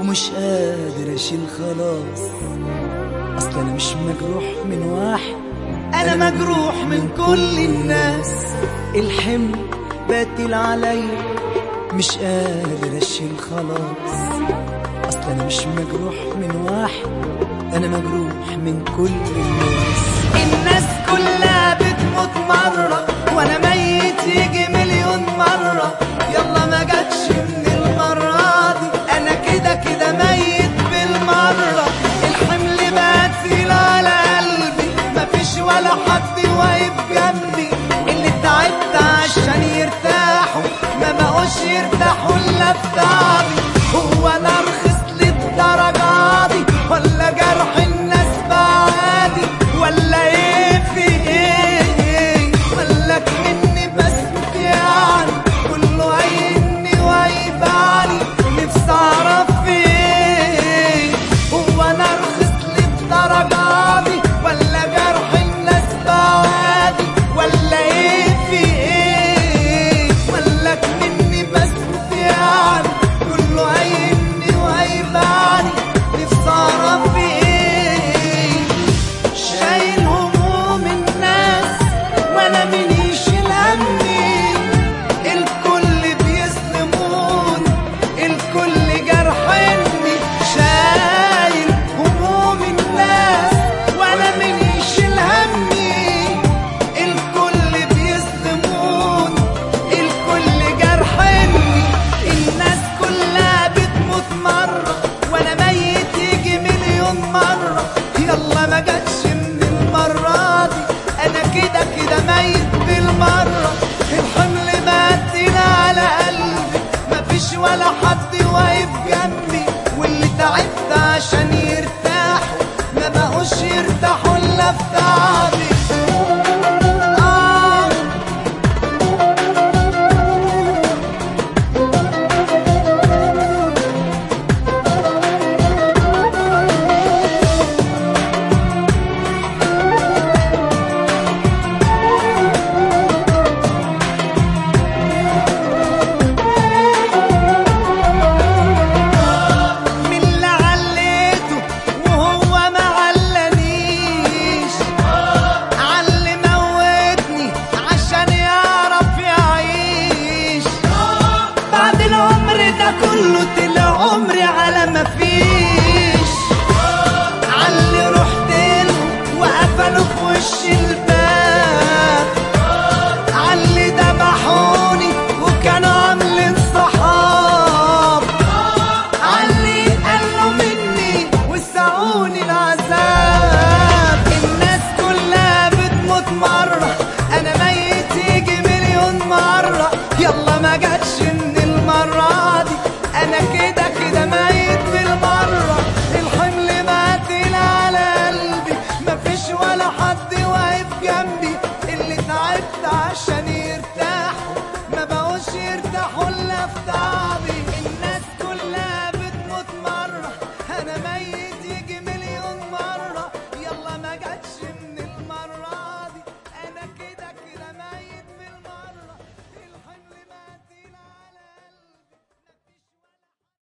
ومش قادر اشيل خلاص اصل انا مش مجروح من واحد انا مجروح من كل الناس الحمل باتل عليا مش قادر اشيل خلاص اصل انا مش مجروح من واحد انا مجروح من كل الناس الناس كلها بتموت مرة وانا ميت يجي مليون مرة يلا ما جاتش من المرة دي انا كده كده ميت بالمرة الحمل بقى تقيل على قلبي مفيش ولا حد واقف جنبي اللي تعبت عشان يرتاحوا ما بقوش يرتاحوا الا في تعبي هو انا رخص للدرجة دي ولا جرح الناس بعادي ولا ايه في ايه ولا كمني بس يعني كله عيني وعيباني نفسي اعرف في ايه هو انا رخص للدرجة دي ولا جرح الناس بعادي ولا ايه في ايه ولا كمني بس يعني كله عيني وعيباني نفسي اعرف في ايه شايل هموم الناس وانا من يشيل همي الكل بيظلمون الكل جرحني شايل هموم الناس وانا من يشيل همي الكل بيظلمون الكل جرحني الناس كلها بتموت مرة وانا ميت يجي مليون مرة يلا ما جاتش من المرة دي انا كده كده ميت بالمرة الحمل مقتل على قلبي مفيش ولا حد واقف جنبي واللي تعبت عشان يرتاحوا ما بقوش يرتاحوا الا في تعبي